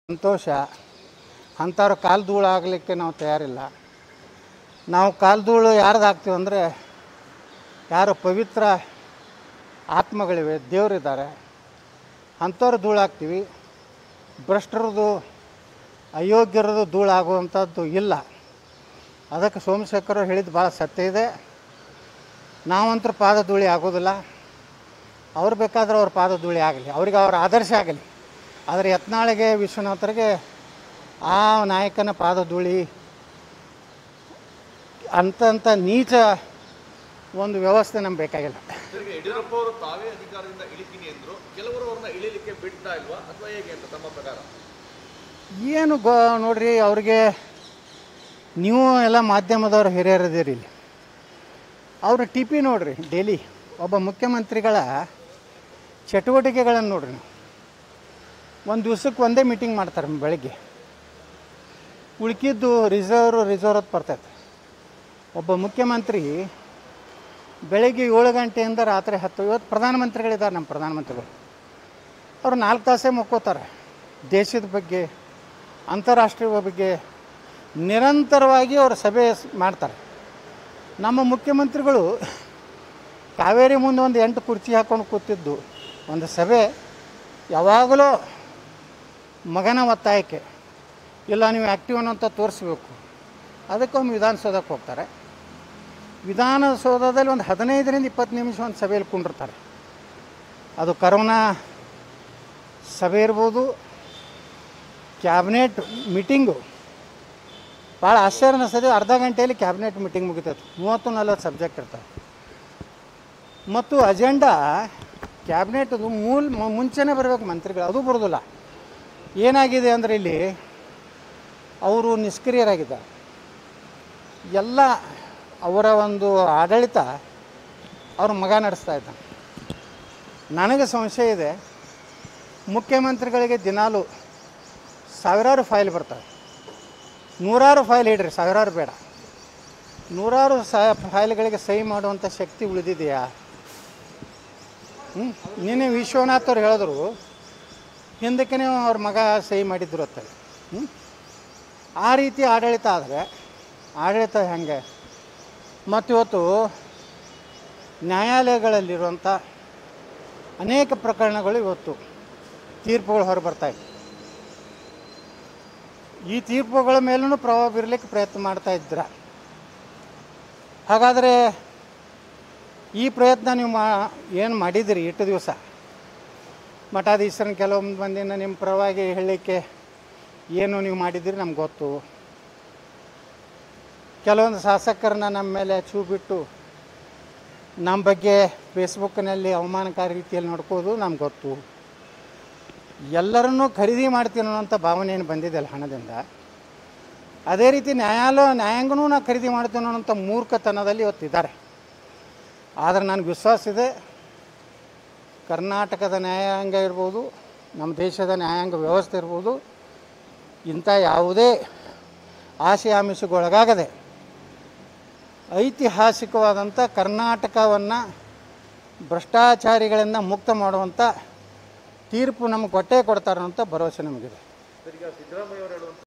ಸಂತೋಷ ಅಂಥವ್ರ ಕಾಲು ಧೂಳು ಆಗಲಿಕ್ಕೆ ನಾವು ತಯಾರಿಲ್ಲ ನಾವು ಕಾಲು ಧೂಳು ಯಾರ್ದು ಹಾಕ್ತೀವಿ ಅಂದರೆ ಯಾರು ಪವಿತ್ರ ಆತ್ಮಗಳಿವೆ ದೇವರಿದ್ದಾರೆ ಅಂಥವ್ರು ಧೂಳು ಹಾಕ್ತೀವಿ ಭ್ರಷ್ಟರದು ಅಯೋಗ್ಯರದು ಧೂಳು ಆಗುವಂಥದ್ದು ಇಲ್ಲ ಅದಕ್ಕೆ ಸೋಮಶೇಖರ್ ಹೇಳಿದ್ದು ಭಾಳ ಸತ್ಯ ಇದೆ ನಾವಂತೂ ಪಾದ ಧೂಳಿ ಆಗೋದಿಲ್ಲ ಅವ್ರು ಬೇಕಾದ್ರೆ ಅವ್ರ ಪಾದ ಧೂಳಿ ಆಗಲಿ ಅವ್ರಿಗೆ ಅವ್ರ ಆದರ್ಶ ಆಗಲಿ ಆದರೆ ಯತ್ನಾಳಿಗೆ ವಿಶ್ವನಾಥರಿಗೆ ಆ ನಾಯಕನ ಪಾದ ಧೂಳಿ ಅಂತಂಥ ನೀಚ ಒಂದು ವ್ಯವಸ್ಥೆ ನಮ್ಗೆ ಬೇಕಾಗಿಲ್ಲ ಸರಿಗೆ ಯಡಿಯೂರಪ್ಪ ಅವರು ತಾವೇ ಅಧಿಕಾರದಿಂದ ಇಳಿತೀನಿ ಅಂದ್ರು ಕೆಲವರು ಅವ್ರನ್ನ ಇಳಿಲಿಕ್ಕೆ ಬಿಡ್ತಾ ಇಲ್ವಾ ಅಥವಾ ಹೇಗೆ ಅಂತ ತಮ್ಮ ಪ್ರಕಾರ ಏನು ಗೋ ನೋಡ್ರಿ ಅವ್ರಿಗೆ ನೀವು ಎಲ್ಲ ಮಾಧ್ಯಮದವ್ರು ಹಿರಿಯರದಿರಿ ಇಲ್ಲಿ ಅವ್ರ ಟಿ ಪಿ ನೋಡ್ರಿ ಡೈಲಿ ಒಬ್ಬ ಮುಖ್ಯಮಂತ್ರಿಗಳ ಚಟುವಟಿಕೆಗಳನ್ನು ನೋಡ್ರಿ ನೀವು ಒಂದು ದಿವ್ಸಕ್ಕೆ ಒಂದೇ ಮೀಟಿಂಗ್ ಮಾಡ್ತಾರೆ ಬೆಳಗ್ಗೆ ಉಳ್ಕಿದ್ದು ರಿಸರ್ವ್ ರಿಸರ್ವ್ ಅಂತ ಬರ್ತೈತೆ ಒಬ್ಬ ಮುಖ್ಯಮಂತ್ರಿ ಬೆಳಗ್ಗೆ ಏಳು ಗಂಟೆಯಿಂದ ರಾತ್ರಿ ಹತ್ತು ಇವತ್ತು ಪ್ರಧಾನಮಂತ್ರಿಗಳಿದ್ದಾರೆ ನಮ್ಮ ಪ್ರಧಾನಮಂತ್ರಿಗಳು ಅವರು ನಾಲ್ಕು ತಾಸೇ ಮುಕ್ಕೋತಾರೆ ದೇಶದ ಬಗ್ಗೆ ಅಂತಾರಾಷ್ಟ್ರೀಯ ಬಗ್ಗೆ ನಿರಂತರವಾಗಿ ಅವರು ಸಭೆ ಸ್- ಮಾಡ್ತಾರೆ ನಮ್ಮ ಮುಖ್ಯಮಂತ್ರಿಗಳು ಕಾವೇರಿ ಮುಂದೆ ಒಂದು ಎಂಟು ಕುರ್ಚಿ ಹಾಕೊಂಡು ಕೂತಿದ್ದು ಒಂದು ಸಭೆ ಯಾವಾಗಲೂ ಮಗನ ಒತ್ತಾಯಕ್ಕೆ ಇಲ್ಲ ನೀವು ಆ್ಯಕ್ಟಿವ್ ಅಂತ ತೋರಿಸ್ಬೇಕು ಅದಕ್ಕೊಮ್ಮೆ ವಿಧಾನಸೌಧಕ್ಕೆ ಹೋಗ್ತಾರೆ ವಿಧಾನಸೌಧದಲ್ಲಿ ಒಂದು ಹದಿನೈದರಿಂದ ಇಪ್ಪತ್ತು ನಿಮಿಷ ಒಂದು ಸಭೆಯಲ್ಲಿ ಕುಂಡಿರ್ತಾರೆ ಅದು ಕರೋನಾ ಸಭೆ ಇರ್ಬೋದು ಕ್ಯಾಬಿನೆಟ್ ಮೀಟಿಂಗು ಭಾಳ ಆಶ್ಚರ್ಯ ಅನಿಸ್ತದೆ ಅರ್ಧ ಗಂಟೆಯಲ್ಲಿ ಕ್ಯಾಬಿನೆಟ್ ಮೀಟಿಂಗ್ ಮುಗಿತೈತೆ ಮೂವತ್ತು ನಲ್ವತ್ತು ಸಬ್ಜೆಕ್ಟ್ ಇರ್ತವೆ ಮತ್ತು ಅಜೆಂಡಾ ಕ್ಯಾಬಿನೆಟ್ದು ಮೂಲ ಮ- ಮುಂಚೆನೇ ಬರಬೇಕು ಮಂತ್ರಿಗಳು ಅದು ಬರೋದಿಲ್ಲ ಏನಾಗಿದೆ ಅಂದರೆ ಇಲ್ಲಿ ಅವರು ನಿಷ್ಕ್ರಿಯರಾಗಿದ್ದಾರೆ ಎಲ್ಲ ಅವರ ಒಂದು ಆಡಳಿತ ಅವ್ರ ಮಗ ನಡೆಸ್ತಾ ಇದ್ದಾನೆ ನನಗೆ ಸಂಶಯ ಇದೆ ಮುಖ್ಯಮಂತ್ರಿಗಳಿಗೆ ದಿನಾಲು ಸಾವಿರಾರು ಫೈಲ್ ಬರ್ತವೆ ನೂರಾರು ಫೈಲ್ ಇಡ್ರಿ ಸಾವಿರಾರು ಬೇಡ ನೂರಾರು ಸ ಫೈಲ್ಗಳಿಗೆ ಸಹಿ ಮಾಡುವಂಥ ಶಕ್ತಿ ಉಳಿದಿದೆಯಾ ಹ್ಞೂ ನಿನ್ನೆ ವಿಶ್ವನಾಥ್ ಅವ್ರು ಹೇಳಿದ್ರು ಹಿಂದಕ್ಕೆ ಅವ್ರ ಮಗ ಸಹಿ ಮಾಡಿದ್ರು ಅಂತೇಳಿ ಹ್ಞೂ ಆ ರೀತಿ ಆಡಳಿತ ಆದರೆ ಆಡಳಿತ ಹೆಂಗೆ ಮತ್ತು ಇವತ್ತು ನ್ಯಾಯಾಲಯಗಳಲ್ಲಿರುವಂಥ ಅನೇಕ ಪ್ರಕರಣಗಳು ಇವತ್ತು ತೀರ್ಪುಗಳು ಹೊರಬರ್ತಾಯಿವೆ ಈ ತೀರ್ಪುಗಳ ಮೇಲೂ ಪ್ರಭಾವ ಬೀರಲಿಕ್ಕೆ ಪ್ರಯತ್ನ ಮಾಡ್ತಾ ಇದ್ದೀರ ಹಾಗಾದರೆ ಈ ಪ್ರಯತ್ನ ನೀವು ಮಾ ಏನು ಮಾಡಿದಿರಿ ಇಷ್ಟು ದಿವಸ ಮಠಾಧೀಶರನ್ನ ಕೆಲವೊಂದು ಮಂದಿನ ನಿಮ್ಮ ಪರವಾಗಿ ಹೇಳಲಿಕ್ಕೆ ಏನು ನೀವು ಮಾಡಿದ್ದೀರಿ ನಮ್ಗೆ ಗೊತ್ತು ಕೆಲವೊಂದು ಶಾಸಕರನ್ನ ನಮ್ಮ ಮೇಲೆ ಚೂ ಬಿಟ್ಟು ನಮ್ಮ ಬಗ್ಗೆ ಫೇಸ್ಬುಕ್ನಲ್ಲಿ ಅವಮಾನಕಾರಿ ರೀತಿಯಲ್ಲಿ ನೋಡ್ಕೋದು ನಮ್ಗೆ ಗೊತ್ತು ಎಲ್ಲರನ್ನೂ ಖರೀದಿ ಮಾಡ್ತೀನಿ ಅನ್ನೋಂಥ ಭಾವನೆ ಏನು ಬಂದಿದೆಯಲ್ಲ ಹಣದಿಂದ ಅದೇ ರೀತಿ ನ್ಯಾಯಾಲಯ ನ್ಯಾಯಾಂಗನೂ ನಾ ಖರೀದಿ ಮಾಡ್ತೀನಿ ಅನ್ನೋಂಥ ಮೂರ್ಖತನದಲ್ಲಿ ಇವತ್ತಿದ್ದಾರೆ ಆದರೆ ನನಗೆ ವಿಶ್ವಾಸ ಇದೆ ಕರ್ನಾಟಕದ ನ್ಯಾಯಾಂಗ ಇರ್ಬೋದು ನಮ್ಮ ದೇಶದ ನ್ಯಾಯಾಂಗ ವ್ಯವಸ್ಥೆ ಇರ್ಬೋದು ಇಂಥ ಯಾವುದೇ ಆಶೆ ಆಮಿಷಗೊಳಗಾಗದೆ ಐತಿಹಾಸಿಕವಾದಂಥ ಕರ್ನಾಟಕವನ್ನು ಭ್ರಷ್ಟಾಚಾರಿಗಳಿಂದ ಮುಕ್ತ ಮಾಡುವಂಥ ತೀರ್ಪು ನಮಗೆ ಕೊಟ್ಟೇ ಕೊಡ್ತಾರೆ ಅಂತ ಭರವಸೆ ನಮಗಿದೆ ಸರ್ ಈಗ ಸಿದ್ದರಾಮಯ್ಯ ಅವರು ಹೇಳುವಂತ